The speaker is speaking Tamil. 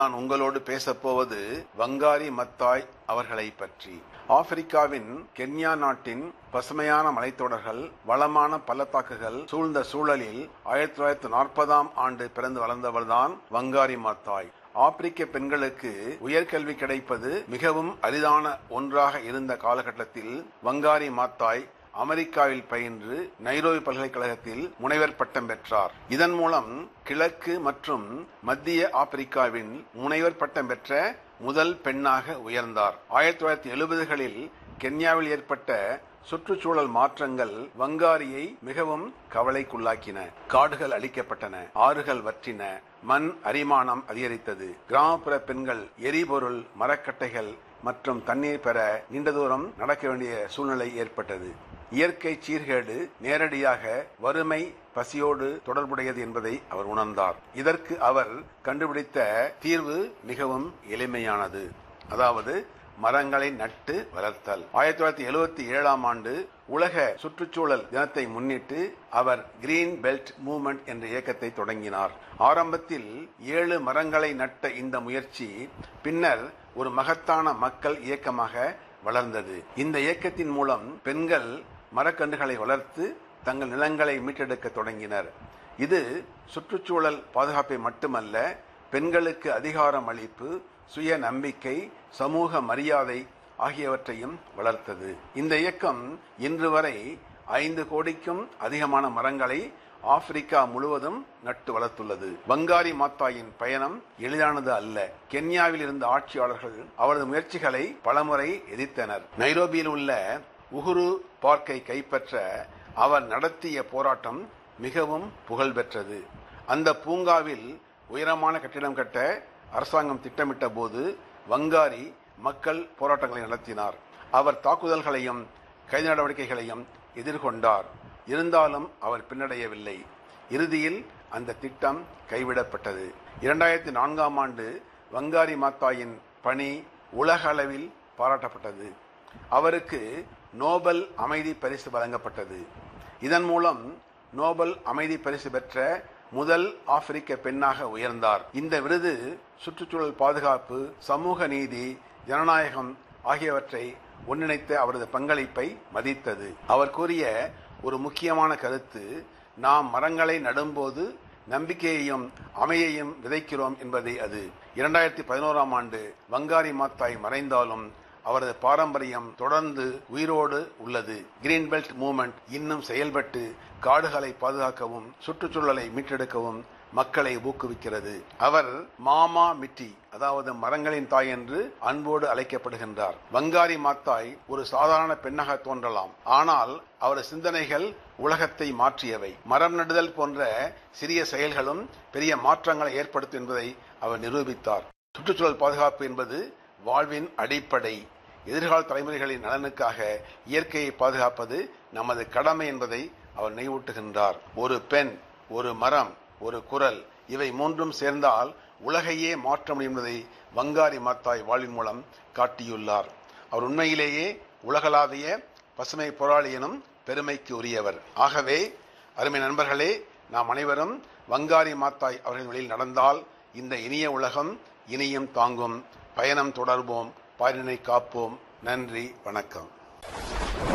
நான் உங்களோடு பேசப்போவது வங்காரி மத்தாய் அவர்களை பற்றி ஆப்பிரிக்காவின் கென்யா நாட்டின் பசுமையான மலைத்தொடர்கள் வளமான பள்ளத்தாக்குகள் சூழ்ந்த சூழலில் ஆயிரத்தி தொள்ளாயிரத்தி நாற்பதாம் ஆண்டு பிறந்து வளர்ந்தவர்தான் வங்காரி மாத்தாய் ஆப்பிரிக்க பெண்களுக்கு உயர்கல்வி கிடைப்பது மிகவும் அரிதான ஒன்றாக இருந்த காலகட்டத்தில் வங்காரி மாத்தாய் அமெரிக்காவில் பயின்று நைரோபி பல்கலைக்கழகத்தில் முனைவர் பட்டம் பெற்றார் இதன் மூலம் கிழக்கு மற்றும் மத்திய ஆப்பிரிக்காவின் முனைவர் பட்டம் பெற்ற முதல் பெண்ணாக உயர்ந்தார் ஆயிரத்தி தொள்ளாயிரத்தி எழுபதுகளில் கென்யாவில் ஏற்பட்ட சுற்றுச்சூழல் மாற்றங்கள் வங்காரியை மிகவும் கவலைக்குள்ளாக்கின காடுகள் அழிக்கப்பட்டன ஆறுகள் வற்றின மண் அரிமானம் அதிகரித்தது கிராமப்புற பெண்கள் எரிபொருள் மரக்கட்டைகள் மற்றும் தண்ணீர் பெற நீண்ட தூரம் நடக்க வேண்டிய சூழ்நிலை ஏற்பட்டது இயற்கை சீர்கேடு நேரடியாக வறுமை பசியோடு தொடர்புடையது என்பதை அவர் உணர்ந்தார் இதற்கு அவர் கண்டுபிடித்த தீர்வு மிகவும் எளிமையானது அதாவது மரங்களை நட்டு வளர்த்தல் ஆயிரத்தி தொள்ளாயிரத்தி எழுபத்தி ஏழாம் ஆண்டு உலக சுற்றுச்சூழல் தினத்தை முன்னிட்டு அவர் கிரீன் பெல்ட் மூவ்மெண்ட் என்ற இயக்கத்தை தொடங்கினார் ஆரம்பத்தில் ஏழு மரங்களை நட்ட இந்த முயற்சி பின்னர் ஒரு மகத்தான மக்கள் இயக்கமாக வளர்ந்தது இந்த இயக்கத்தின் மூலம் பெண்கள் மரக்கன்றுகளை வளர்த்து தங்கள் நிலங்களை மீட்டெடுக்க தொடங்கினர் இது சுற்றுச்சூழல் பாதுகாப்பை மட்டுமல்ல பெண்களுக்கு அதிகாரம் அளிப்பு சுய நம்பிக்கை சமூக மரியாதை ஆகியவற்றையும் வளர்த்தது இந்த இயக்கம் இன்று வரை ஐந்து கோடிக்கும் அதிகமான மரங்களை ஆப்பிரிக்கா முழுவதும் நட்டு வளர்த்துள்ளது வங்காரி மாத்தாயின் பயணம் எளிதானது அல்ல கென்யாவில் இருந்த ஆட்சியாளர்கள் அவரது முயற்சிகளை பலமுறை எதிர்த்தனர் நைரோபியில் உள்ள உகுரு பார்க்கை கைப்பற்ற அவர் நடத்திய போராட்டம் மிகவும் புகழ் பெற்றது அந்த பூங்காவில் உயரமான கட்டிடம் கட்ட அரசாங்கம் திட்டமிட்ட போது வங்காரி மக்கள் போராட்டங்களை நடத்தினார் அவர் தாக்குதல்களையும் கைது நடவடிக்கைகளையும் எதிர்கொண்டார் இருந்தாலும் அவர் பின்னடையவில்லை இறுதியில் அந்த திட்டம் கைவிடப்பட்டது இரண்டாயிரத்தி நான்காம் ஆண்டு வங்காரி மாத்தாயின் பணி உலக அளவில் பாராட்டப்பட்டது அவருக்கு நோபல் அமைதி பரிசு வழங்கப்பட்டது இதன் மூலம் நோபல் அமைதி பரிசு பெற்ற முதல் ஆப்பிரிக்க பெண்ணாக உயர்ந்தார் இந்த விருது சுற்றுச்சூழல் பாதுகாப்பு சமூக நீதி ஜனநாயகம் ஆகியவற்றை ஒன்றிணைத்த அவரது பங்களிப்பை மதித்தது அவர் கூறிய ஒரு முக்கியமான கருத்து நாம் மரங்களை நடும்போது நம்பிக்கையையும் அமையையும் விதைக்கிறோம் என்பதே அது இரண்டாயிரத்தி பதினோராம் ஆண்டு வங்காரி மாத்தாய் மறைந்தாலும் அவரது பாரம்பரியம் தொடர்ந்து உயிரோடு உள்ளது கிரீன் பெல்ட் மூவ்மெண்ட் இன்னும் செயல்பட்டு காடுகளை பாதுகாக்கவும் சுற்றுச்சூழலை மீட்டெடுக்கவும் மக்களை ஊக்குவிக்கிறது அவர் மாமா மிட்டி அதாவது மரங்களின் தாய் என்று அன்போடு அழைக்கப்படுகின்றார் வங்காரி மாத்தாய் ஒரு சாதாரண பெண்ணாக தோன்றலாம் ஆனால் அவரது சிந்தனைகள் உலகத்தை மாற்றியவை மரம் நடுதல் போன்ற சிறிய செயல்களும் பெரிய மாற்றங்களை ஏற்படுத்தும் என்பதை அவர் நிரூபித்தார் சுற்றுச்சூழல் பாதுகாப்பு என்பது வாழ்வின் அடிப்படை எதிர்கால தலைமுறைகளின் நலனுக்காக இயற்கையை பாதுகாப்பது நமது கடமை என்பதை அவர் நினைவூட்டுகின்றார் ஒரு பெண் ஒரு மரம் ஒரு குரல் இவை மூன்றும் சேர்ந்தால் உலகையே மாற்ற முடியும் என்பதை வங்காரி மாத்தாய் வாழ்வின் மூலம் காட்டியுள்ளார் அவர் உண்மையிலேயே உலகளாவிய பசுமை போராளி எனும் பெருமைக்கு உரியவர் ஆகவே அருமை நண்பர்களே நாம் அனைவரும் வங்காரி மாத்தாய் அவர்களின் வழியில் நடந்தால் இந்த இனிய உலகம் இனியும் தாங்கும் பயணம் தொடர்வோம் பாரினை காப்போம் நன்றி வணக்கம்